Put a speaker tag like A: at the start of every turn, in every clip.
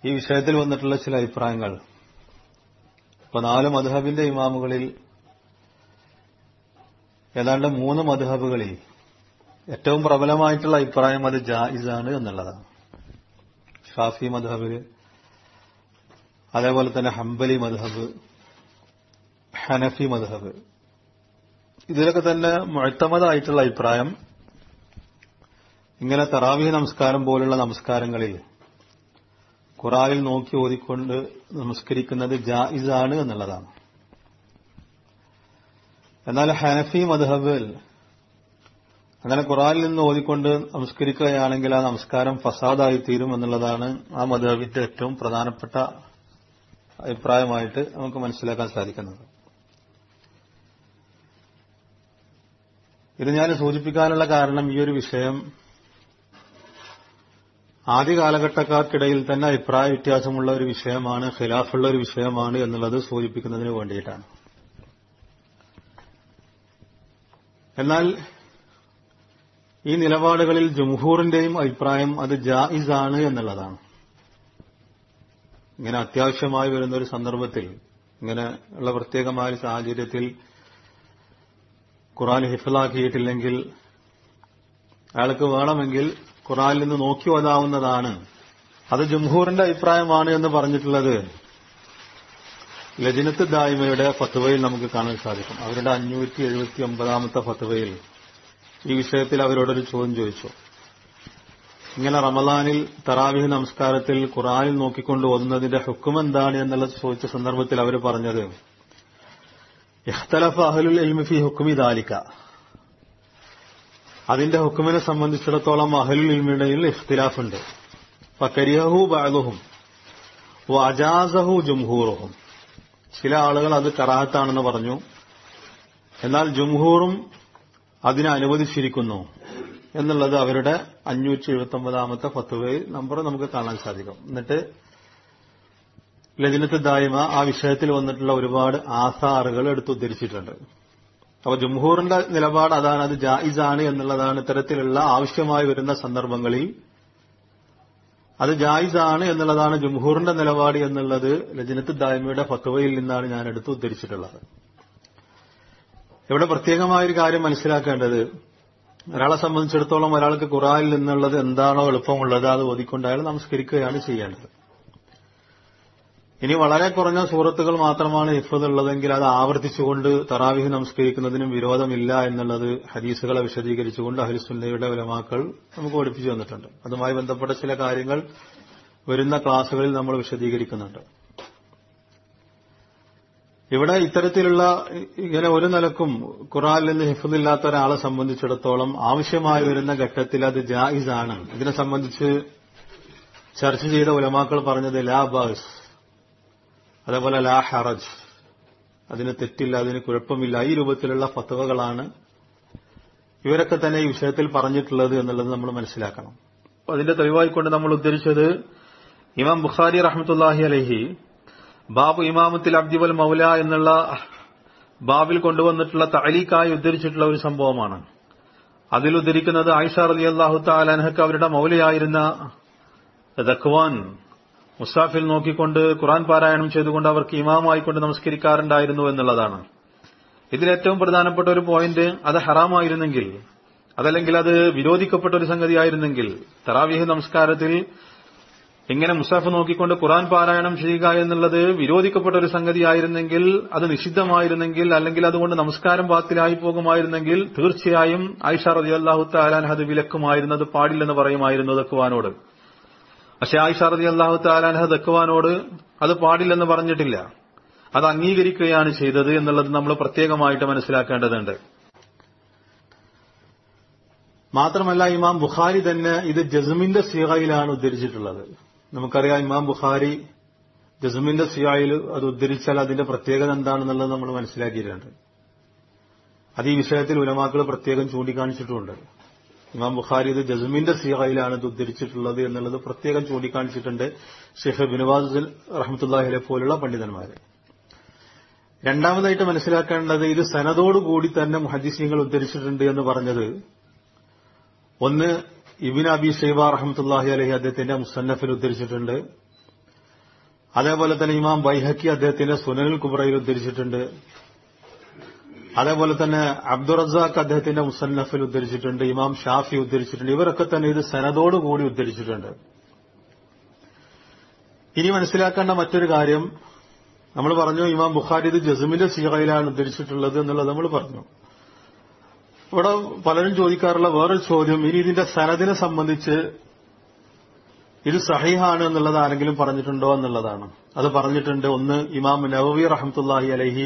A: ഈ വിഷയത്തിൽ വന്നിട്ടുള്ള ചില അഭിപ്രായങ്ങൾ ഇപ്പൊ നാല് മധുഹബിന്റെ ഇമാമുകളിൽ ഏതാണ്ട് മൂന്ന് മധുഹബുകളിൽ ഏറ്റവും പ്രബലമായിട്ടുള്ള അഭിപ്രായം അത് ജായിസാണ് എന്നുള്ളതാണ് ഷാഫി മധുഹബില് അതേപോലെ തന്നെ ഹംബലി മധുഹബ് ഹനഫി മധുഹബ് ഇതിലൊക്കെ തന്നെ മുഴത്തമതായിട്ടുള്ള അഭിപ്രായം ഇങ്ങനെ തറാവി നമസ്കാരം പോലുള്ള നമസ്കാരങ്ങളിൽ ഖുറാനിൽ നോക്കി ഓതിക്കൊണ്ട് നമസ്കരിക്കുന്നത് ജായിസാണ് എന്നുള്ളതാണ് എന്നാൽ ഹനഫി മധബിൽ അങ്ങനെ ഖുറാനിൽ നിന്ന് ഓതിക്കൊണ്ട് നമസ്കരിക്കുകയാണെങ്കിൽ ആ നമസ്കാരം ഫസാദായി തീരും എന്നുള്ളതാണ് ആ മധബിന്റെ ഏറ്റവും പ്രധാനപ്പെട്ട അഭിപ്രായമായിട്ട് നമുക്ക് മനസ്സിലാക്കാൻ സാധിക്കുന്നത് ഇത് ഞാൻ സൂചിപ്പിക്കാനുള്ള കാരണം ഈ ഒരു വിഷയം ആദ്യ കാലഘട്ടക്കാർക്കിടയിൽ തന്നെ അഭിപ്രായ വ്യത്യാസമുള്ള ഒരു വിഷയമാണ് ഖിലാഫുള്ള ഒരു വിഷയമാണ് എന്നുള്ളത് സൂചിപ്പിക്കുന്നതിന് വേണ്ടിയിട്ടാണ് എന്നാൽ ഈ നിലപാടുകളിൽ ജംഹൂറിന്റെയും അഭിപ്രായം അത് ജായിസാണ് എന്നുള്ളതാണ് ഇങ്ങനെ അത്യാവശ്യമായി വരുന്ന ഒരു സന്ദർഭത്തിൽ ഇങ്ങനെ ഉള്ള പ്രത്യേകമായ സാഹചര്യത്തിൽ ഖുറാൻ ഹിഫലാക്കിയിട്ടില്ലെങ്കിൽ അയാൾക്ക് വേണമെങ്കിൽ ഖുറാനിൽ നിന്ന് നോക്കി ഓതാവുന്നതാണ് അത് ജംഹൂറിന്റെ അഭിപ്രായമാണ് എന്ന് പറഞ്ഞിട്ടുള്ളത് ലജിനത്ത് ദായ്മയുടെ ഫത്തുവയിൽ നമുക്ക് കാണാൻ സാധിക്കും അവരുടെ അഞ്ഞൂറ്റി എഴുപത്തി ഒമ്പതാമത്തെ ഫത്തുവയിൽ ഈ വിഷയത്തിൽ അവരോടൊരു ചോദ്യം ചോദിച്ചു ഇങ്ങനെ റമദാനിൽ തറാവിഹ് നമസ്കാരത്തിൽ ഖുറാനിൽ നോക്കിക്കൊണ്ട് ഓതുന്നതിന്റെ ഹുക്കും എന്താണ് എന്നുള്ളത് ചോദിച്ച സന്ദർഭത്തിൽ അവർ പറഞ്ഞത് ഇഖ്തലഫ് അഹലുൽ ഇൽമി ഫി ഹുക്കുമി ദാലിക്ക അതിന്റെ ഹുക്കുമിനെ സംബന്ധിച്ചിടത്തോളം അഹലുൽ ഇൽമിടയിൽ ഇഖ്തിലാഫുണ്ട് ഫക്കരിയഹു ബാദുഹും അജാസഹു ജുംഹൂറുഹും ചില ആളുകൾ അത് കറാഹത്താണെന്ന് പറഞ്ഞു എന്നാൽ ജുംഹൂറും അതിനെ അനുവദിച്ചിരിക്കുന്നു എന്നുള്ളത് അവരുടെ അഞ്ഞൂറ്റി എഴുപത്തി ഒമ്പതാമത്തെ ഫത്തുവയിൽ നമ്പർ നമുക്ക് കാണാൻ സാധിക്കും എന്നിട്ട് ലജനത്ത് ദായ്മ ആ വിഷയത്തിൽ വന്നിട്ടുള്ള ഒരുപാട് ആസാറുകൾ എടുത്തുദ്ധരിച്ചിട്ടുണ്ട് അപ്പൊ ജംഹൂറിന്റെ നിലപാട് അതാണ് അത് ജായിസാണ് എന്നുള്ളതാണ് ഇത്തരത്തിലുള്ള ആവശ്യമായി വരുന്ന സന്ദർഭങ്ങളിൽ അത് ജായിസാണ് എന്നുള്ളതാണ് ജംഹൂറിന്റെ നിലപാട് എന്നുള്ളത് ലജനത്ത് ദായ്മയുടെ ഫത്തുവയിൽ നിന്നാണ് ഞാൻ എടുത്ത് ഉദ്ധരിച്ചിട്ടുള്ളത് ഇവിടെ പ്രത്യേകമായ ഒരു കാര്യം മനസ്സിലാക്കേണ്ടത് ഒരാളെ സംബന്ധിച്ചിടത്തോളം ഒരാൾക്ക് ഖുറാനിൽ നിന്നുള്ളത് എന്താണോ എളുപ്പമുള്ളത് അത് ഓതിക്കൊണ്ട് അയാൾ നമസ്കരിക്കുകയാണ് ചെയ്യേണ്ടത് ഇനി വളരെ കുറഞ്ഞ സൂറത്തുകൾ മാത്രമാണ് ഹിഫത് ഉള്ളതെങ്കിൽ അത് ആവർത്തിച്ചുകൊണ്ട് തറാവിഹ് നമസ്കരിക്കുന്നതിനും വിരോധമില്ല എന്നുള്ളത് ഹദീസുകളെ വിശദീകരിച്ചുകൊണ്ട് അഹിൽസുന്നയുടെ ഉലമാക്കൾ നമുക്ക് പഠിപ്പിച്ചു തന്നിട്ടുണ്ട് അതുമായി ബന്ധപ്പെട്ട ചില കാര്യങ്ങൾ വരുന്ന ക്ലാസുകളിൽ നമ്മൾ വിശദീകരിക്കുന്നുണ്ട് ഇവിടെ ഇത്തരത്തിലുള്ള ഇങ്ങനെ ഒരു നിലക്കും ഖുറാനിൽ നിന്ന് ഹിഫദില്ലാത്ത ഒരാളെ സംബന്ധിച്ചിടത്തോളം ആവശ്യമായി വരുന്ന ഘട്ടത്തിൽ അത് ജായിസാണ് ഇതിനെ സംബന്ധിച്ച് ചർച്ച ചെയ്ത ഉലമാക്കൾ പറഞ്ഞത് ലാ ബാസ് അതേപോലെ ലാ ഹറജ് അതിന് തെറ്റില്ല അതിന് കുഴപ്പമില്ല ഈ രൂപത്തിലുള്ള ഫത്തവകളാണ് ഇവരൊക്കെ തന്നെ ഈ വിഷയത്തിൽ പറഞ്ഞിട്ടുള്ളത് എന്നുള്ളത് നമ്മൾ മനസ്സിലാക്കണം അതിന്റെ തെളിവായിക്കൊണ്ട് നമ്മൾ ഉദ്ധരിച്ചത് ഇമാം ബുഖാരി റഹ്മത്തുല്ലാഹി അലഹി ബാബു ഇമാമത്തിൽ അബ്ദിവൽ മൗല എന്നുള്ള ബാബിൽ കൊണ്ടുവന്നിട്ടുള്ള തലീക്കായി ഉദ്ധരിച്ചിട്ടുള്ള ഒരു സംഭവമാണ് അതിൽ ഉദ്ധരിക്കുന്നത് ആയിഷ റലി അള്ളാഹു താലാൻഹക്ക് അവരുടെ മൗലയായിരുന്ന ദഖ്വാൻ മുസാഫിൽ നോക്കിക്കൊണ്ട് ഖുറാൻ പാരായണം ചെയ്തുകൊണ്ട് അവർക്ക് ഇമാമായിക്കൊണ്ട് നമസ്കരിക്കാറുണ്ടായിരുന്നു എന്നുള്ളതാണ് ഇതിലേറ്റവും പ്രധാനപ്പെട്ട ഒരു പോയിന്റ് അത് ഹറാമായിരുന്നെങ്കിൽ അതല്ലെങ്കിൽ അത് വിരോധിക്കപ്പെട്ട ഒരു സംഗതിയായിരുന്നെങ്കിൽ തറാവിഹ് നമസ്കാരത്തിൽ ഇങ്ങനെ മുസാഫ് നോക്കിക്കൊണ്ട് ഖുറാൻ പാരായണം ചെയ്യുക എന്നുള്ളത് വിരോധിക്കപ്പെട്ട ഒരു സംഗതിയായിരുന്നെങ്കിൽ അത് നിഷിദ്ധമായിരുന്നെങ്കിൽ അല്ലെങ്കിൽ അതുകൊണ്ട് നമസ്കാരം ബാത്തിലായി പോകുമായിരുന്നെങ്കിൽ തീർച്ചയായും ആയിഷ റതി അള്ളാഹു താലാൻ അത് വിലക്കുമായിരുന്നത് പാടില്ലെന്ന് പറയുമായിരുന്നു ദക്കുവാനോട് പക്ഷെ ആയിഷ റതി അള്ളാഹു താലാൻഹ ദക്കുവാനോട് അത് പാടില്ലെന്ന് പറഞ്ഞിട്ടില്ല അത് അംഗീകരിക്കുകയാണ് ചെയ്തത് എന്നുള്ളത് നമ്മൾ പ്രത്യേകമായിട്ട് മനസ്സിലാക്കേണ്ടതുണ്ട് മാത്രമല്ല ഇമാം ബുഖാരി തന്നെ ഇത് ജസ്മിന്റെ സിയയിലാണ് ഉദ്ധരിച്ചിട്ടുള്ളത് നമുക്കറിയാം ഇമാം ബുഖാരി ജസ്മിന്റെ സിയായിൽ അത് ഉദ്ധരിച്ചാൽ അതിന്റെ പ്രത്യേകത എന്താണെന്നുള്ളത് നമ്മൾ മനസ്സിലാക്കിയിട്ടുണ്ട് അത് ഈ വിഷയത്തിൽ ഉലമാക്കൾ പ്രത്യേകം ചൂണ്ടിക്കാണിച്ചിട്ടുമുണ്ട് ഇമാം ബുഖാരി ഇത് ജസ്മിന്റെ സിയയിലാണ് ഇത് ഉദ്ധരിച്ചിട്ടുള്ളത് എന്നുള്ളത് പ്രത്യേകം ചൂണ്ടിക്കാണിച്ചിട്ടുണ്ട് ഷെയ്ഖ് ബിനുവാസ് റഹ്മത്തുല്ലാഹിലെ പോലുള്ള പണ്ഡിതന്മാര് രണ്ടാമതായിട്ട് മനസ്സിലാക്കേണ്ടത് ഇത് സനതോടുകൂടി തന്നെ മുഹദ്ദീസീങ്ങൾ ഉദ്ധരിച്ചിട്ടുണ്ട് എന്ന് പറഞ്ഞത് ഒന്ന് ഇബിൻ അബി ഷെയ്ബ റഹമത്തുല്ലാഹി അലഹി അദ്ദേഹത്തിന്റെ മുസന്നഫിൽ ഉദ്ധരിച്ചിട്ടുണ്ട് അതേപോലെ തന്നെ ഇമാം ബൈഹക്കി അദ്ദേഹത്തിന്റെ സുനനിൽ കുബ്രയിൽ ഉദ്ധരിച്ചിട്ടുണ്ട് അതേപോലെ തന്നെ അബ്ദുറസാഖ് അദ്ദേഹത്തിന്റെ മുസന്നഫിൽ ഉദ്ധരിച്ചിട്ടുണ്ട് ഇമാം ഷാഫി ഉദ്ധരിച്ചിട്ടുണ്ട് ഇവരൊക്കെ തന്നെ ഇത് സനദോടുകൂടി ഉദ്ധരിച്ചിട്ടുണ്ട് ഇനി മനസ്സിലാക്കേണ്ട മറ്റൊരു കാര്യം നമ്മൾ പറഞ്ഞു ഇമാം ബുഖാരി ഇത് ജസ്മിന്റെ സീറയിലാണ് ഉദ്ധരിച്ചിട്ടുള്ളത് എന്നുള്ളത് നമ്മൾ പറഞ്ഞു ഇവിടെ പലരും ചോദിക്കാറുള്ള വേറൊരു ചോദ്യം ഇനി ഇതിന്റെ സനദിനെ സംബന്ധിച്ച് ഇത് സഹിഹാണ് എന്നുള്ളത് ആരെങ്കിലും പറഞ്ഞിട്ടുണ്ടോ എന്നുള്ളതാണ് അത് പറഞ്ഞിട്ടുണ്ട് ഒന്ന് ഇമാം നവവി റഹമത്തുല്ലാഹി അലഹി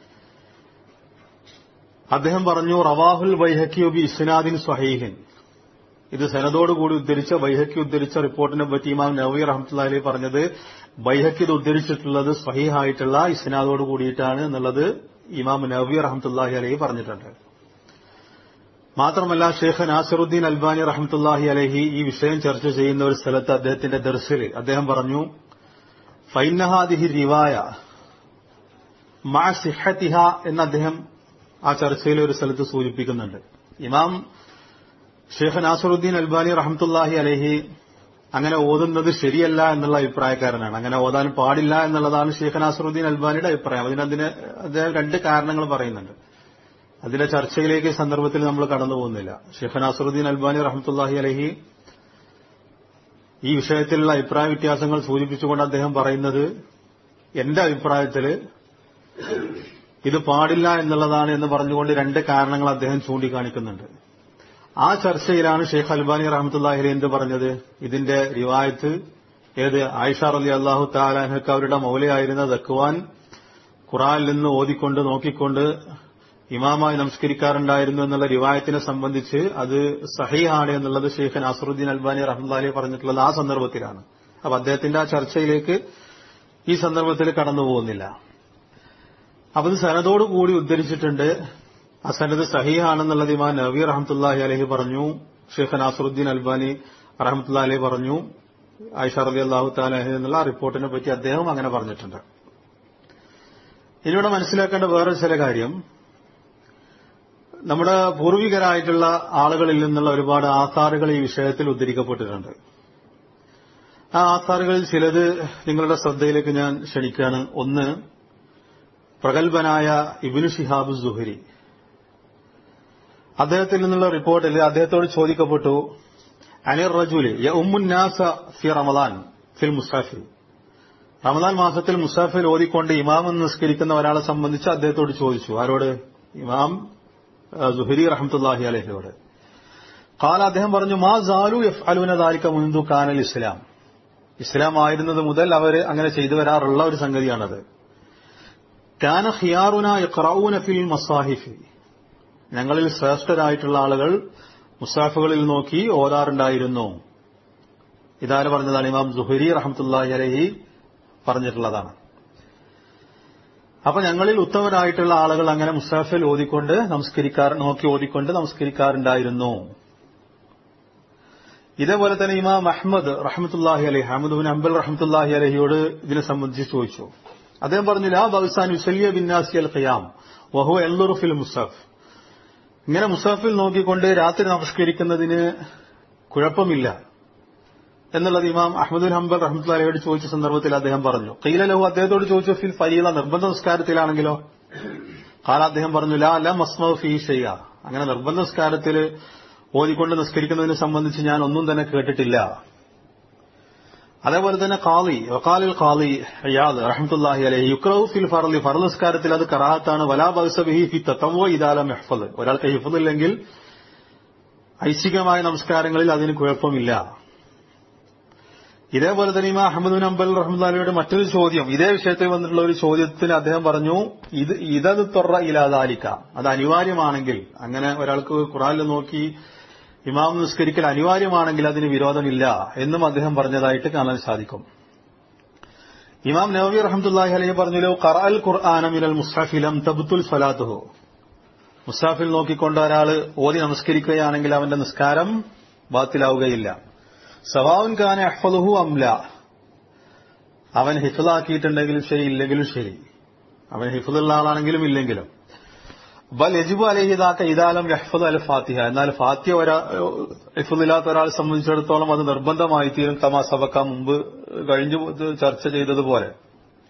A: അദ്ദേഹം പറഞ്ഞു റവാഹുൽ ബൈഹക്കിയുബി ഇസ്നാദിൻ സഹീഹിൻ ഇത് സനദോടുകൂടി ഉദ്ധരിച്ച ബൈഹക്കി ഉദ്ധരിച്ച റിപ്പോർട്ടിനെ പറ്റി ഇമാം നവി റഹമത്തുല്ലാ അലി പറഞ്ഞത് ബൈഹക്കി ഇത് ഉദ്ധരിച്ചിട്ടുള്ളത് സഹീഹായിട്ടുള്ള ഇസ്നാദോട് കൂടിയിട്ടാണ് എന്നുള്ളത് ഇമാം നവി റഹമത്തുല്ലാഹി അലഹി പറഞ്ഞിട്ടുണ്ട് മാത്രമല്ല ഷെയ്ഖ് നാസിറുദ്ദീൻ അൽബാനി റഹമത്തുല്ലാഹി അലഹി ഈ വിഷയം ചർച്ച ചെയ്യുന്ന ഒരു സ്ഥലത്ത് അദ്ദേഹത്തിന്റെ ദർസിൽ അദ്ദേഹം പറഞ്ഞു ഫൈനഹാദിഹി റിവായ മാ സിഹത്തിഹ എന്ന് അദ്ദേഹം ആ ചർച്ചയിൽ ഒരു സ്ഥലത്ത് സൂചിപ്പിക്കുന്നുണ്ട് ഇമാം ഷെയ്ഖ് നാസറുദ്ദീൻ അൽബാനി റഹമത്തുല്ലാഹി അലഹി അങ്ങനെ ഓതുന്നത് ശരിയല്ല എന്നുള്ള അഭിപ്രായക്കാരനാണ് അങ്ങനെ ഓതാൻ പാടില്ല എന്നുള്ളതാണ് ഷെയ്ഖ് നാസറുദ്ദീൻ അൽബാനിയുടെ അഭിപ്രായം അതിനതിന് അദ്ദേഹം രണ്ട് കാരണങ്ങൾ പറയുന്നുണ്ട് അതിന്റെ ചർച്ചയിലേക്ക് ഈ സന്ദർഭത്തിൽ നമ്മൾ കടന്നു പോകുന്നില്ല ഷെയ്ഖ് നാസറുദ്ദീൻ അൽബാനി റഹമത്തുല്ലാഹി അലഹി ഈ വിഷയത്തിലുള്ള അഭിപ്രായ വ്യത്യാസങ്ങൾ സൂചിപ്പിച്ചുകൊണ്ട് അദ്ദേഹം പറയുന്നത് എന്റെ അഭിപ്രായത്തിൽ ഇത് പാടില്ല എന്നുള്ളതാണ് എന്ന് പറഞ്ഞുകൊണ്ട് രണ്ട് കാരണങ്ങൾ അദ്ദേഹം ചൂണ്ടിക്കാണിക്കുന്നുണ്ട് ആ ചർച്ചയിലാണ് ഷെയ്ഖ് അൽബാനി റഹമത്തുല്ലാഹിരി എന്ത് പറഞ്ഞത് ഇതിന്റെ റിവായത്ത് ഏത് ആയിഷ അലി അള്ളാഹു താലാഹക്ക് അവരുടെ മൗലയായിരുന്ന ദക്കുവാൻ ഖുറാനിൽ നിന്ന് ഓതിക്കൊണ്ട് നോക്കിക്കൊണ്ട് ഇമാമായി നമസ്കരിക്കാറുണ്ടായിരുന്നു എന്നുള്ള റിവായത്തിനെ സംബന്ധിച്ച് അത് സഹിയാണ് എന്നുള്ളത് ഷെയ്ഖ് നാസറുദ്ദീൻ അൽബാനി റഹ്മദാലി പറഞ്ഞിട്ടുള്ളത് ആ സന്ദർഭത്തിലാണ് അപ്പൊ അദ്ദേഹത്തിന്റെ ആ ചർച്ചയിലേക്ക് ഈ സന്ദർഭത്തിൽ കടന്നു പോകുന്നില്ല അപ്പൊ ഇത് സനദോട് കൂടി ഉദ്ധരിച്ചിട്ടുണ്ട് ആ സനദ് സഹിയാണെന്നുള്ളത് ഇമാം നബി റഹമത്തുല്ലാഹി അലഹി പറഞ്ഞു ഷെയ്ഖ് നാസറുദ്ദീൻ അൽബാനി റഹമത്തുല്ലാ അലഹി പറഞ്ഞു ആയിഷ റബി അള്ളാഹു താലഹി എന്നുള്ള ആ റിപ്പോർട്ടിനെ പറ്റി അദ്ദേഹം അങ്ങനെ പറഞ്ഞിട്ടുണ്ട് ഇനിവിടെ മനസ്സിലാക്കേണ്ട വേറൊരു ചില കാര്യം നമ്മുടെ പൂർവികരായിട്ടുള്ള ആളുകളിൽ നിന്നുള്ള ഒരുപാട് ആധാറുകൾ ഈ വിഷയത്തിൽ ഉദ്ധരിക്കപ്പെട്ടിട്ടുണ്ട് ആ ആധാറുകളിൽ ചിലത് നിങ്ങളുടെ ശ്രദ്ധയിലേക്ക് ഞാൻ ക്ഷണിക്കുകയാണ് ഒന്ന് പ്രഗത്ഭനായ ഇബിനു ഷിഹാബ് സുഹരി അദ്ദേഹത്തിൽ നിന്നുള്ള റിപ്പോർട്ടിൽ അദ്ദേഹത്തോട് ചോദിക്കപ്പെട്ടു അനിർ റജുലി യ ഉമ്മുന്നാസ ഫി റമദാൻ ഫിൽ മുസാഫി റമദാൻ മാസത്തിൽ മുസാഫിൽ ഓതിക്കൊണ്ട് ഇമാം എന്ന് നിസ്കരിക്കുന്ന ഒരാളെ സംബന്ധിച്ച് അദ്ദേഹത്തോട് ചോദിച്ചു ആരോട് ഇമാം സുഹരി റഹമത്തുല്ലാഹി അലഹിയോട് കാല അദ്ദേഹം പറഞ്ഞു മാ സാലു എഫ് അലുനദാരിക്ക മുൻതു കാനൽ ഇസ്ലാം ഇസ്ലാം ആയിരുന്നത് മുതൽ അവർ അങ്ങനെ ചെയ്തു വരാറുള്ള ഒരു സംഗതിയാണത് കാന ഖിയാറുന യഖ്റഊന ഫിൽ മസാഹിഫി ഞങ്ങളിൽ ശ്രേഷ്ഠരായിട്ടുള്ള ആളുകൾ മുസാഫുകളിൽ നോക്കി ഓതാറുണ്ടായിരുന്നു ഇതാര് പറഞ്ഞതാണ് ഇമാം സുഹരി റഹമത്തുല്ലാഹി അലഹി പറഞ്ഞിട്ടുള്ളതാണ് അപ്പൊ ഞങ്ങളിൽ ഉത്തമരായിട്ടുള്ള ആളുകൾ അങ്ങനെ മുസാഫിൽ ഓതിക്കൊണ്ട് നമസ്കരിക്കാർ നോക്കി ഓതിക്കൊണ്ട് നമസ്കരിക്കാറുണ്ടായിരുന്നു ഇതേപോലെ തന്നെ ഇമാം അഹമ്മദ് റഹമത്തുല്ലാഹി അലഹി അഹമ്മദ് ബിൻ അംബൽ റഹമത്തുല്ലാഹി അലഹിയോട് ഇതിനെ സംബന്ധിച്ച് ചോദിച്ചു അദ്ദേഹം പറഞ്ഞു ലാ ബൗസാൻ യുസല്യ ബിന്നാസി അൽ ഖിയാം വഹു എല്ലുറു ഫിൽ മുസാഫ് ഇങ്ങനെ മുസാഫിൽ നോക്കിക്കൊണ്ട് രാത്രി നമസ്കരിക്കുന്നതിന് കുഴപ്പമില്ല എന്നുള്ളത് ഇമാം അഹമ്മദുൽ ഹംബൽ റഹ്മത്തുള്ളയോട് ചോദിച്ച സന്ദർഭത്തിൽ അദ്ദേഹം പറഞ്ഞു കയ്യിലലഹു അദ്ദേഹത്തോട് ചോദിച്ചു ഫിൽ ഫരീല നിർബന്ധ നിസ്കാരത്തിലാണെങ്കിലോ കാല അദ്ദേഹം പറഞ്ഞു ലാ അല്ല മസ്മവ് ഫീ ഷെയ്യ അങ്ങനെ നിർബന്ധ നിസ്കാരത്തിൽ ഓതിക്കൊണ്ട് നിസ്കരിക്കുന്നതിനെ സംബന്ധിച്ച് ഞാൻ ഒന്നും തന്നെ കേട്ടിട്ടില്ല അതേപോലെ തന്നെ കാളി വക്കാലിൽ കാളി അയാദ് റഹമത്തുല്ലാഹി അലഹി യുക്രൌ ഫിൽ ഫറലി ഫറൽ നിസ്കാരത്തിൽ അത് കറാത്താണ് വലാ ബഹി ഫി തത്തവോ ഇതാലം മെഹ്ഫദ് ഒരാൾക്ക് ഹിഫദ് ഇല്ലെങ്കിൽ ഐച്ഛികമായ നമസ്കാരങ്ങളിൽ അതിന് കുഴപ്പമില്ല ഇതേപോലെ തന്നെ ഇമാ അഹമ്മദ് അംബൽ റഹ്മുല്ലാലിയുടെ മറ്റൊരു ചോദ്യം ഇതേ വിഷയത്തിൽ വന്നിട്ടുള്ള ഒരു ചോദ്യത്തിന് അദ്ദേഹം പറഞ്ഞു ഇത് ഇതത് തൊറ ഇലാതാലിക്ക അത് അനിവാര്യമാണെങ്കിൽ അങ്ങനെ ഒരാൾക്ക് ഖുറാനിൽ നോക്കി ഇമാം നിസ്കരിക്കൽ അനിവാര്യമാണെങ്കിൽ അതിന് വിരോധമില്ല എന്നും അദ്ദേഹം പറഞ്ഞതായിട്ട് കാണാൻ സാധിക്കും ഇമാം നവവി റഹമത്തുല്ലാഹി അലഹി പറഞ്ഞല്ലോ ഖറാൽ ഖുർആാന മിനൽ മുസ്താഫിലം തബ്തുൽ ഫലാത്തുഹു മുസ്താഫിൽ നോക്കിക്കൊണ്ട് ഒരാൾ ഓതി നമസ്കരിക്കുകയാണെങ്കിൽ അവന്റെ നിസ്കാരം ബാത്തിലാവുകയില്ല സവാവുൻ ഖാന അഹ്ഫലുഹു അംല അവൻ ഹിഫിലാക്കിയിട്ടുണ്ടെങ്കിലും ശരി ഇല്ലെങ്കിലും ശരി അവൻ ഹിഫിലുള്ള ആളാണെങ്കിലും ഇല്ലെങ്കിലും ബൽ യജിബു അലഹിദാക്ക ഇതാലം യഹ്ഫദ് അൽ ഫാത്തിഹ എന്നാൽ ഫാത്തിഹ ഒരാ ഹിഫുദില്ലാത്ത ഒരാളെ സംബന്ധിച്ചിടത്തോളം അത് നിർബന്ധമായി തീരും തമാ സബക്ക മുമ്പ് കഴിഞ്ഞു ചർച്ച ചെയ്തതുപോലെ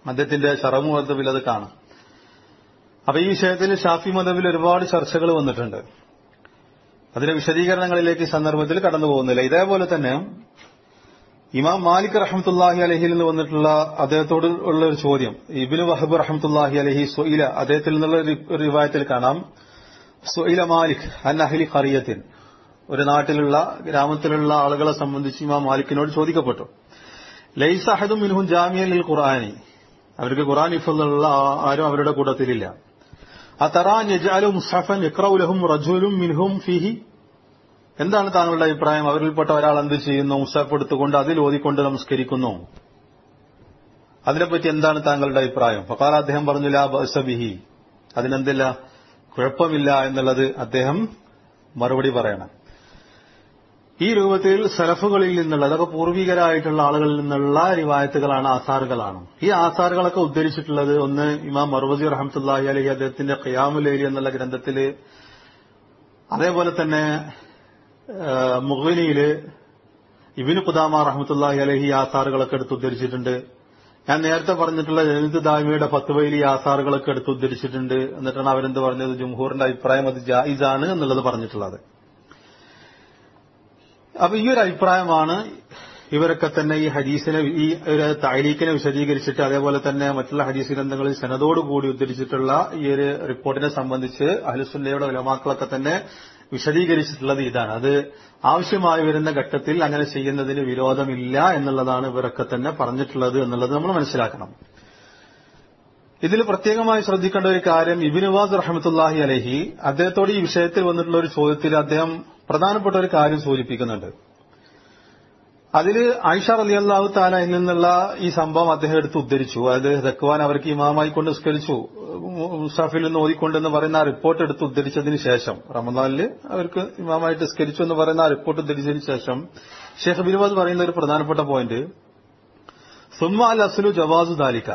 A: അദ്ദേഹത്തിന്റെ ഷറമു മതബിൽ അത് കാണാം അപ്പൊ ഈ വിഷയത്തിൽ ഷാഫി മതബിൽ ഒരുപാട് ചർച്ചകൾ വന്നിട്ടുണ്ട് അതിന്റെ വിശദീകരണങ്ങളിലേക്ക് ഈ സന്ദർഭത്തിൽ കടന്നു പോകുന്നില്ല ഇതേപോലെ തന്നെ ഇമാം മാലിക് റഹമത്തുല്ലാഹി അലഹിയിൽ നിന്ന് വന്നിട്ടുള്ള അദ്ദേഹത്തോട് ഉള്ള ഒരു ചോദ്യം ഇബിന് വഹബ് റഹമത്തുല്ലാഹി അലഹി സൊയില അദ്ദേഹത്തിൽ നിന്നുള്ള ഒരു റിവായത്തിൽ കാണാം സൊയില മാലിക് അൻ അഹ്ലി ഖറിയത്തിൻ ഒരു നാട്ടിലുള്ള ഗ്രാമത്തിലുള്ള ആളുകളെ സംബന്ധിച്ച് ഇമാം മാലിക്കിനോട് ചോദിക്കപ്പെട്ടു ലൈസ് അഹദും മിൻഹും ജാമിയൽ ഖുർആാനി അവർക്ക് ഖുർആൻ ഇഫുള്ള ആരും അവരുടെ കൂട്ടത്തിലില്ല അതറാൻ യജാലു മുസഫൻ ഇക്രൗലഹും റജുലും മിൻഹും ഫിഹി എന്താണ് താങ്കളുടെ അഭിപ്രായം അവരിൽപ്പെട്ട ഒരാൾ എന്ത് ചെയ്യുന്നു മുസാഫ് എടുത്തുകൊണ്ട് അതിൽ ഓതിക്കൊണ്ട് നമസ്കരിക്കുന്നു അതിനെപ്പറ്റി എന്താണ് താങ്കളുടെ അഭിപ്രായം ഫക്കാൽ അദ്ദേഹം പറഞ്ഞു ലാ ബിഹി അതിനെന്തില്ല കുഴപ്പമില്ല എന്നുള്ളത് അദ്ദേഹം മറുപടി പറയണം ഈ രൂപത്തിൽ സലഫുകളിൽ നിന്നുള്ള അതൊക്കെ പൂർവികരായിട്ടുള്ള ആളുകളിൽ നിന്നുള്ള റിവായത്തുകളാണ് ആസാറുകളാണ് ഈ ആസാറുകളൊക്കെ ഉദ്ധരിച്ചിട്ടുള്ളത് ഒന്ന് ഇമാം മർവസി റഹമത്തുല്ലാഹി അലഹി അദ്ദേഹത്തിന്റെ ഖിയാമുലേലി എന്നുള്ള ഗ്രന്ഥത്തില് അതേപോലെ തന്നെ മുഹനിയില് ഇബിന് ഖുദാമ റഹമത്തുല്ലാഹി അലഹി ആസാറുകളൊക്കെ എടുത്ത് ഉദ്ധരിച്ചിട്ടുണ്ട് ഞാൻ നേരത്തെ പറഞ്ഞിട്ടുള്ള ജനിത് ദാമിയുടെ ഫത്തുവയിലി ആസാറുകളൊക്കെ എടുത്ത് ഉദ്ധരിച്ചിട്ടുണ്ട് എന്നിട്ടാണ് അവരെന്ത് പറഞ്ഞത് ജംഹൂറിന്റെ അഭിപ്രായം അത് ജായിസാണ് എന്നുള്ളത് പറഞ്ഞിട്ടുള്ളത് അപ്പൊ ഈ ഒരു അഭിപ്രായമാണ് ഇവരൊക്കെ തന്നെ ഈ ഹദീസിനെ ഈ ഒരു താരീഖിനെ വിശദീകരിച്ചിട്ട് അതേപോലെ തന്നെ മറ്റുള്ള ഹദീസ് ഗ്രന്ഥങ്ങളിൽ സനതോടുകൂടി ഉദ്ധരിച്ചിട്ടുള്ള ഈ ഒരു റിപ്പോർട്ടിനെ സംബന്ധിച്ച് അഹ്ലുസുല്ലയുടെ ഉലമാക്കളൊക്കെ തന്നെ വിശദീകരിച്ചിട്ടുള്ളത് ഇതാണ് അത് ആവശ്യമായി വരുന്ന ഘട്ടത്തിൽ അങ്ങനെ ചെയ്യുന്നതിന് വിരോധമില്ല എന്നുള്ളതാണ് ഇവരൊക്കെ തന്നെ പറഞ്ഞിട്ടുള്ളത് എന്നുള്ളത് നമ്മൾ മനസ്സിലാക്കണം ഇതിൽ പ്രത്യേകമായി ശ്രദ്ധിക്കേണ്ട ഒരു കാര്യം ഇബിനുവാസ് റഹമത്തുല്ലാഹി അലഹി അദ്ദേഹത്തോട് ഈ വിഷയത്തിൽ വന്നിട്ടുള്ള ഒരു ചോദ്യത്തിൽ അദ്ദേഹം പ്രധാനപ്പെട്ട ഒരു കാര്യം സൂചിപ്പിക്കുന്നുണ്ട് അതിൽ ആയിഷ അലി അള്ളാഹു താലയിൽ നിന്നുള്ള ഈ സംഭവം അദ്ദേഹം എടുത്ത് ഉദ്ധരിച്ചു അതായത് ദക്വാൻ അവർക്ക് ഇമാമായി കൊണ്ട് നിസ്കരിച്ചു മുസാഫിൽ നിന്ന് ഓതിക്കൊണ്ടെന്ന് പറയുന്ന ആ റിപ്പോർട്ട് എടുത്ത് ഉദ്ധരിച്ചതിന് ശേഷം റമദാനില് അവർക്ക് ഇമാമായിട്ട് നിസ്കരിച്ചു എന്ന് പറയുന്ന ആ റിപ്പോർട്ട് ഉദ്ധരിച്ചതിന് ശേഷം ഷെയ്ഖ് ബിനുവാദ് പറയുന്ന ഒരു പ്രധാനപ്പെട്ട പോയിന്റ് സുമ്മ അൽ അസ്ലു ജവാസു ദാലിക്ക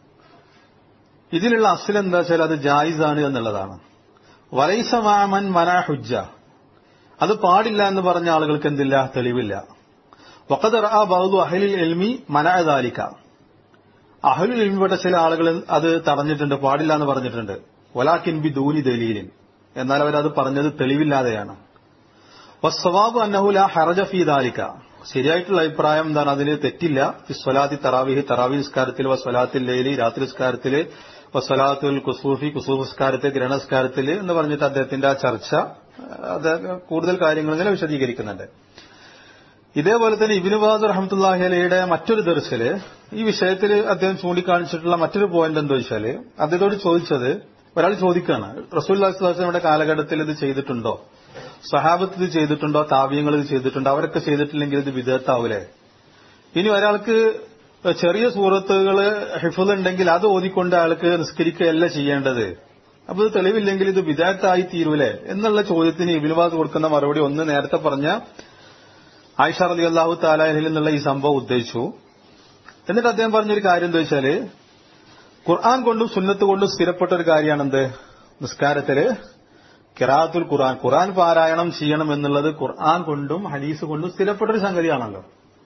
A: ഇതിലുള്ള അസ്ൽ എന്താ വെച്ചാൽ അത് ജായിസാണ് എന്നുള്ളതാണ് വലൈസമാമൻ മന ഹുജ്ജ അത് പാടില്ല എന്ന് പറഞ്ഞ ആളുകൾക്ക് എന്തില്ല തെളിവില്ല വക്കത് ആ ബഹു അഹലിൽ എൽമി മനായതാലിക്ക അഹലുൽ എൽമിപ്പെട്ട ചില ആളുകൾ അത് തടഞ്ഞിട്ടുണ്ട് പാടില്ല എന്ന് പറഞ്ഞിട്ടുണ്ട് വലാക്കിൻ ബി ദൂനി ദലീലിൻ എന്നാൽ അവരത് പറഞ്ഞത് തെളിവില്ലാതെയാണ് വസ്വാബ് അന്നഹുല ഹറജ ഫി ദാലിക്ക ശരിയായിട്ടുള്ള അഭിപ്രായം എന്താണ് അതിന് തെറ്റില്ല സ്വലാത്തി തറാവിഹി തറാവി നിസ്കാരത്തിൽ വസ്വലാത്തിൽ ലേലി രാത്രി നിസ്കാരത്തിൽ വസ്വലാത്തുൽ കുസൂഫി കുസൂഫ് നിസ്കാരത്തിൽ ഗ്രഹണസ്കാരത്തിൽ എന്ന് പറഞ്ഞിട്ട് അദ്ദേഹത്തിന്റെ ആ ചർച്ച അത് കൂടുതൽ കാര്യങ്ങൾ ഇങ്ങനെ വിശദീകരിക്കുന്നുണ്ട് ഇതേപോലെ തന്നെ ഇബിനുബാദ് റഹമത്തുല്ലാഹി അലയുടെ മറ്റൊരു ദർശല് ഈ വിഷയത്തിൽ അദ്ദേഹം ചൂണ്ടിക്കാണിച്ചിട്ടുള്ള മറ്റൊരു പോയിന്റ് എന്താ വെച്ചാല് അദ്ദേഹത്തോട് ചോദിച്ചത് ഒരാൾ ചോദിക്കുകയാണ് റസൂൽ അള്ളാഹിയുടെ കാലഘട്ടത്തിൽ ഇത് ചെയ്തിട്ടുണ്ടോ സഹാബത്ത് ഇത് ചെയ്തിട്ടുണ്ടോ താവ്യങ്ങൾ ഇത് ചെയ്തിട്ടുണ്ടോ അവരൊക്കെ ചെയ്തിട്ടില്ലെങ്കിൽ ഇത് വിധേയത്താവൂലേ ഇനി ഒരാൾക്ക് ചെറിയ സൂറത്തുകൾ ഹിഫുൽ ഉണ്ടെങ്കിൽ അത് ഓതിക്കൊണ്ട് അയാൾക്ക് നിസ്കരിക്കുകയല്ല ചെയ്യേണ്ടത് അപ്പൊ ഇത് തെളിവില്ലെങ്കിൽ ഇത് വിദായത്തായി തീരൂലേ എന്നുള്ള ചോദ്യത്തിന് ഇബിനുബാദ് കൊടുക്കുന്ന മറുപടി ഒന്ന് നേരത്തെ പറഞ്ഞ ആയിഷ റലി അള്ളാഹു താലാഹിൽ നിന്നുള്ള ഈ സംഭവം ഉദ്ദേശിച്ചു എന്നിട്ട് അദ്ദേഹം പറഞ്ഞൊരു കാര്യം എന്താ വെച്ചാല് ഖുർആൻ കൊണ്ടും സുന്നത്ത് കൊണ്ടും സ്ഥിരപ്പെട്ട ഒരു കാര്യമാണെന്ത് നിസ്കാരത്തില് കിറാത്തുൽ ഖുർആൻ ഖുർആൻ പാരായണം ചെയ്യണം എന്നുള്ളത് ഖുർആൻ കൊണ്ടും ഹദീസ് കൊണ്ടും സ്ഥിരപ്പെട്ട ഒരു സംഗതിയാണല്ലോ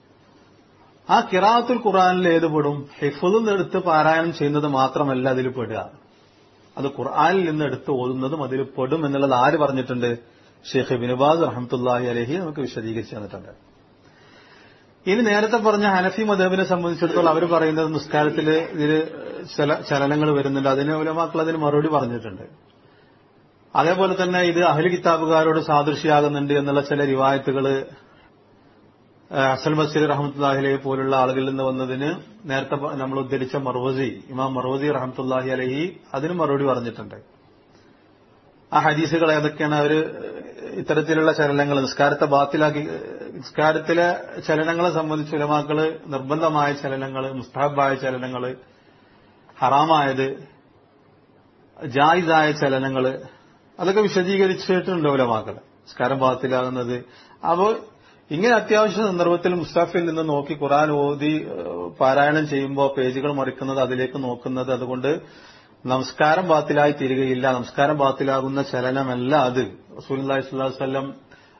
A: ആ കിറാത്തുൽ ഖുർആനിൽ ഏത് പെടും ഹിഫുദിൽ എടുത്ത് പാരായണം ചെയ്യുന്നത് മാത്രമല്ല അതിൽ പെടുക അത് ഖുർആനിൽ നിന്ന് എടുത്ത് ഓതുന്നതും അതിൽ പെടും എന്നുള്ളത് ആര് പറഞ്ഞിട്ടുണ്ട് ഷെയ്ഖ് ബിനുബാദ് റഹമത്തുല്ലാഹി അലഹി നമുക്ക് വിശദീകരിച്ചു തന്നിട്ടുണ്ട് ഇനി നേരത്തെ പറഞ്ഞ ഹനഫി മദബിനെ സംബന്ധിച്ചിടത്തോളം അവർ പറയുന്നത് നിസ്കാരത്തിൽ ഇതിൽ ചില ചലനങ്ങൾ വരുന്നുണ്ട് അതിന് ഉലമാക്കൾ അതിന് മറുപടി പറഞ്ഞിട്ടുണ്ട് അതേപോലെ തന്നെ ഇത് അഹ്ലി കിതാബുകാരോട് സാദൃശ്യമാകുന്നുണ്ട് എന്നുള്ള ചില റിവായത്തുകള് അസൽ ബസീർ റഹമത്തുല്ലാഹിലെ പോലുള്ള ആളുകളിൽ നിന്ന് വന്നതിന് നേരത്തെ നമ്മൾ ഉദ്ധരിച്ച മർവസി ഇമാം മർവസി റഹമത്തുല്ലാഹി അലഹി അതിന് മറുപടി പറഞ്ഞിട്ടുണ്ട് ആ ഹദീസുകൾ ഏതൊക്കെയാണ് അവര് ഇത്തരത്തിലുള്ള ചലനങ്ങൾ നിസ്കാരത്തെ ബാത്തിലാക്കി നിസ്കാരത്തിലെ ചലനങ്ങളെ സംബന്ധിച്ച് ഉലമാക്കള് നിർബന്ധമായ ചലനങ്ങൾ മുസ്താബായ ചലനങ്ങൾ ഹറാമായത് ജായിസായ ചലനങ്ങൾ അതൊക്കെ വിശദീകരിച്ചിട്ടുണ്ട് ഉലമാക്കൾ നിസ്കാരം ബാത്തിലാകുന്നത് അപ്പോൾ ഇങ്ങനെ അത്യാവശ്യ സന്ദർഭത്തിൽ മുസ്താഫിൽ നിന്ന് നോക്കി ഖുറാൻ ഓതി പാരായണം ചെയ്യുമ്പോൾ പേജുകൾ മറിക്കുന്നത് അതിലേക്ക് നോക്കുന്നത് അതുകൊണ്ട് നമസ്കാരം ബാത്തിലായി തീരുകയില്ല നമസ്കാരം ബാത്തിലാകുന്ന ചലനമല്ല അത് റസൂലി സ്വല്ലം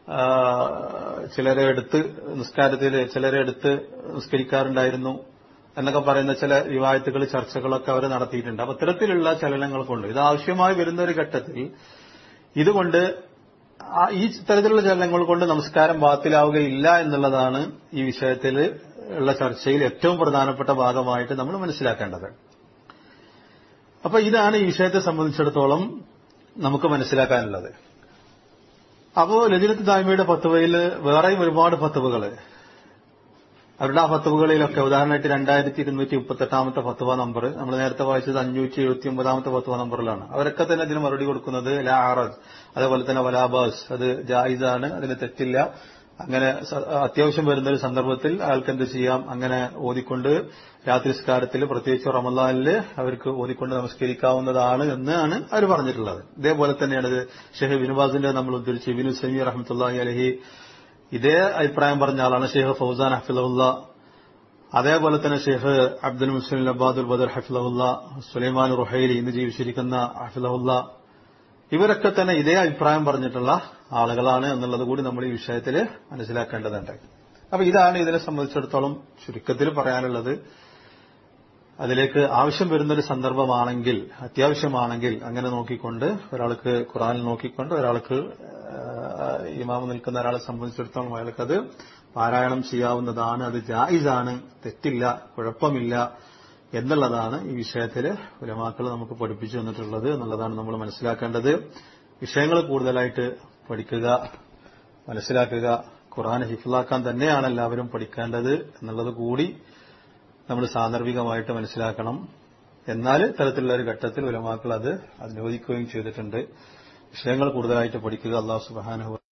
A: ചിലരെ എടുത്ത് നിസ്കാരത്തിൽ ചിലരെ എടുത്ത് നിസ്കരിക്കാറുണ്ടായിരുന്നു എന്നൊക്കെ പറയുന്ന ചില റിവായത്തുകൾ ചർച്ചകളൊക്കെ അവർ നടത്തിയിട്ടുണ്ട് അപ്പൊ ഇത്തരത്തിലുള്ള ചലനങ്ങൾ കൊണ്ട് ഇത് ആവശ്യമായി വരുന്ന ഒരു ഘട്ടത്തിൽ ഇതുകൊണ്ട് ആ ഈ തരത്തിലുള്ള ചലനങ്ങൾ കൊണ്ട് നമസ്കാരം ബാത്തിലാവുകയില്ല എന്നുള്ളതാണ് ഈ വിഷയത്തിൽ ഉള്ള ചർച്ചയിൽ ഏറ്റവും പ്രധാനപ്പെട്ട ഭാഗമായിട്ട് നമ്മൾ മനസ്സിലാക്കേണ്ടത് അപ്പൊ ഇതാണ് ഈ വിഷയത്തെ സംബന്ധിച്ചിടത്തോളം നമുക്ക് മനസ്സിലാക്കാനുള്ളത് അപ്പോ ലജിനത്ത് ദായ്മയുടെ പത്തുവയിൽ വേറെയും ഒരുപാട് പത്തുവകൾ അവരുടെ ആ ഫത്തുവകളിലൊക്കെ ഉദാഹരണമായിട്ട് രണ്ടായിരത്തി ഇരുന്നൂറ്റി മുപ്പത്തെട്ടാമത്തെ ഫത്തുവ നമ്പർ നമ്മൾ നേരത്തെ വായിച്ചത് അഞ്ഞൂറ്റി എഴുപത്തി ഒമ്പതാമത്തെ ഫത്തുവ നമ്പറിലാണ് അവരൊക്കെ തന്നെ അതിന് മറുപടി കൊടുക്കുന്നത് ലാ ആറസ് അതേപോലെ തന്നെ വലാബാസ് അത് ജായിസാണ് അതിന് തെറ്റില്ല അങ്ങനെ സ- അത്യാവശ്യം വരുന്ന ഒരു സന്ദർഭത്തിൽ അയാൾക്ക് എന്ത് ചെയ്യാം അങ്ങനെ ഓതിക്കൊണ്ട് രാത്രിസ്കാരത്തിൽ പ്രത്യേകിച്ച് റമദാനില് അവർക്ക് ഓതിക്കൊണ്ട് നമസ്കരിക്കാവുന്നതാണ് എന്നാണ് അവർ പറഞ്ഞിട്ടുള്ളത് ഇതേപോലെ തന്നെയാണ് ഇത് ഷെഹ് ബിനുബാസിന്റെ നമ്മൾ ഉദ്ധരിച്ച് ബിനു സമി റഹ്മത്തുല്ലാഹി അലഹി ഇതേ അഭിപ്രായം പറഞ്ഞ ആളാണ് ഷെയ്ഖ് ഫൗസാൻ ഹഫിലുള്ള അതേപോലെ തന്നെ ഷെയ്ഖ് അബ്ദുൽ മുസ്ലിം അബ്ബാദുൽ ബദർ ഹഫിലുള്ള സുലൈമാൻ റുഹൈലി ഇന്ന് ജീവിച്ചിരിക്കുന്ന ഹഫിലുള്ള ഇവരൊക്കെ തന്നെ ഇതേ അഭിപ്രായം പറഞ്ഞിട്ടുള്ള ആളുകളാണ് എന്നുള്ളത് കൂടി നമ്മൾ ഈ വിഷയത്തിൽ മനസ്സിലാക്കേണ്ടതുണ്ട് അപ്പൊ ഇതാണ് ഇതിനെ സംബന്ധിച്ചിടത്തോളം ചുരുക്കത്തിൽ പറയാനുള്ളത് അതിലേക്ക് ആവശ്യം വരുന്നൊരു സന്ദർഭമാണെങ്കിൽ അത്യാവശ്യമാണെങ്കിൽ അങ്ങനെ നോക്കിക്കൊണ്ട് ഒരാൾക്ക് ഖുറാനിൽ നോക്കിക്കൊണ്ട് ഒരാൾക്ക് ആ, ഇമാമ് നിൽക്കുന്ന ഒരാളെ സംബന്ധിച്ചിടത്തോളം അയാൾക്കത് പാരായണം ചെയ്യാവുന്നതാണ് അത് ജായിസാണ് തെറ്റില്ല കുഴപ്പമില്ല എന്നുള്ളതാണ് ഈ വിഷയത്തിൽ ഉലമാക്കൾ നമുക്ക് പഠിപ്പിച്ചു തന്നിട്ടുള്ളത് എന്നുള്ളതാണ് നമ്മൾ മനസ്സിലാക്കേണ്ടത് വിഷയങ്ങൾ കൂടുതലായിട്ട് പഠിക്കുക മനസ്സിലാക്കുക ഖുറാൻ ഹിഫിലാക്കാൻ തന്നെയാണ് എല്ലാവരും പഠിക്കേണ്ടത് എന്നുള്ളത് കൂടി നമ്മൾ സാന്ദർഭികമായിട്ട് മനസ്സിലാക്കണം എന്നാൽ ഇത്തരത്തിലുള്ള ഒരു ഘട്ടത്തിൽ ഉലമാക്കൾ അത് അനുവദിക്കുകയും ചെയ്തിട്ടുണ്ട് വിഷയങ്ങൾ കൂടുതലായിട്ട് പഠിക്കുക അള്ളാഹു സുബാനുഭവ